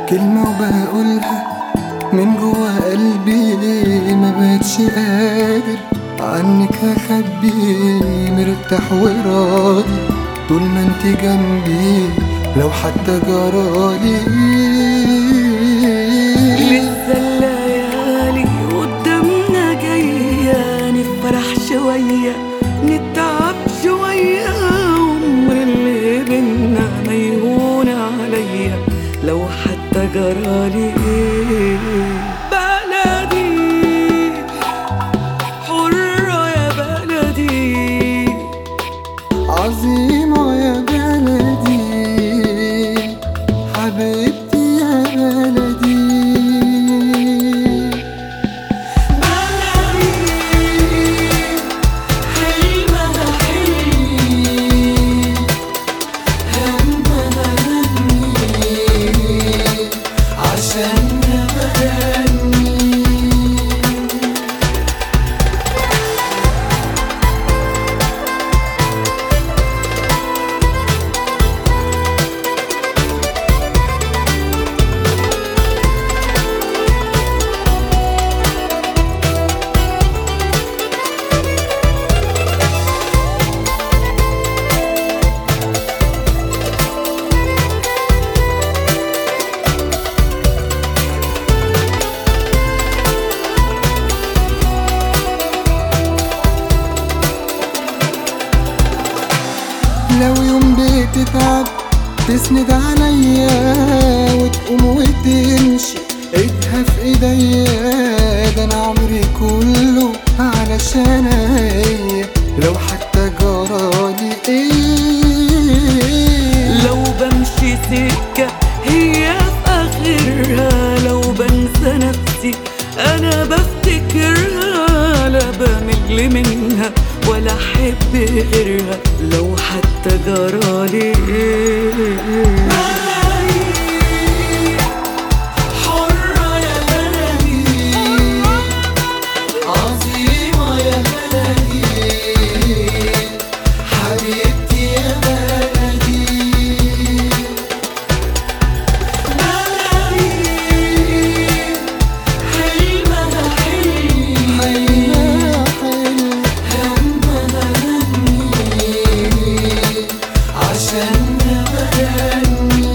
كلمة وبقولها من جوا قلبي ما بقتش قادر عنك هخبي مرتاح وراضي طول ما انت جنبي لو حتى جرالي لسه الليالي قدامنا جاية نفرح شوية نتعب شوية عمر اللي بينا ما يهون عليا لو حتى جرالي بلدي حرة يا بلدي عظيمة يا بلدي حبيبتي يا بلدي حلمها حلمي همها همي عشان بغني لو يوم بتتعب تسند عليا وتقوم وتمشي ايدها في ايديا ده انا عمري كله علشان هي لو حتى جرالي ايه لو بمشي سكة هي في آخرها لو بنسى نفسي أنا بفتكرها لا بمل منها ولا أحب غيرها لو حتى جرالي حرة يا بلدي عظيمة يا بلدي حبيبتي يا بلدي حلمها حلمي حلمها حلم همها همي عشان بغني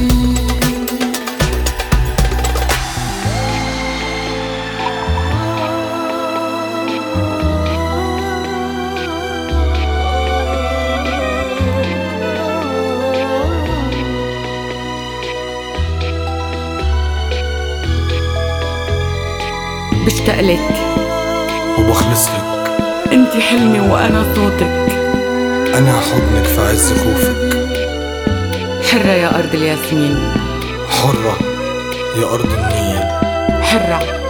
بشتاق لك وبخلص لك انت حلمي وانا صوتك أنا حضنك في عز خوفك حرة يا أرض الياسمين حرة يا أرض النيل حرة